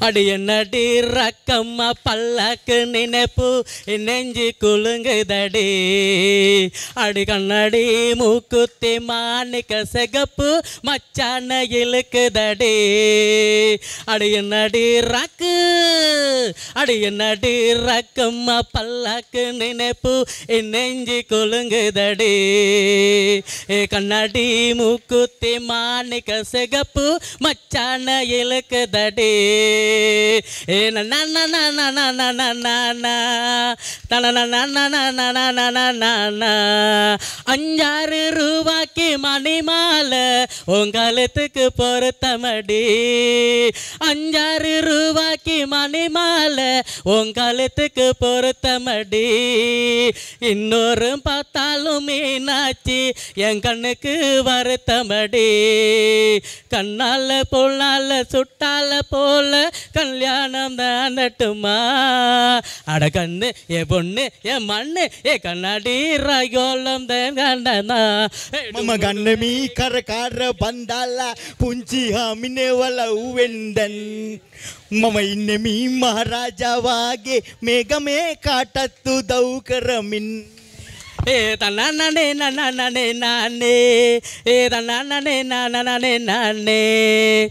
அடி என்னடி ரக்கம்மா பல்லாக்கு நினைப்பு என் நெஞ்சு குலுங்குதடி அடி கண்ணாடி மூக்குத்தி மாணிக்க சிகப்பு மச்சான இழுக்குதடி அடி என்னடி ரக்கு அடி என்னடி ரக்கம்மா பல்லாக்கு நினைப்பு என் நெஞ்சு குலுங்குதடி ஏ கண்ணாடி மூக்குத்தி மாணிக்க சிகப்பு மச்சான இழுக்குதடி ஏ நன்னா நன்னா நன்னா நன்னா நன்னா நன்னா நன்னா நன்னா நன்னா நன்னா அஞ்சாறு ரூபாய்க்கு மணி மாலை உங்களுத்துக்கு பொருத்தமடி அஞ்சாறு ரூபாய்க்கு மணி மாலை உங்களுத்துக்கு பொருத்தமடி இன்னொரு பார்த்தாலும் மீனாச்சி என் கண்ணுக்கு வருத்தமடி கண்ணால பொண்ணால சுட்டால போல கல்யாணம் தான் நட்டுமா அட கண்ணு என் பொண்ணு என் மண்ணு என் கண்ணாடி ரயோலம் தான் கண்டனா මම ගන්න මී කර කාර බන්දාලා පුංචි හාමිනේවල උවෙන්දැන් මම ඉන්න මී මහරාජාවාගේ මේගමේ කාටත්තු දව් කරමින් ஏ தன்னானே நானே நானே ஏ தன்னானே நானே நானே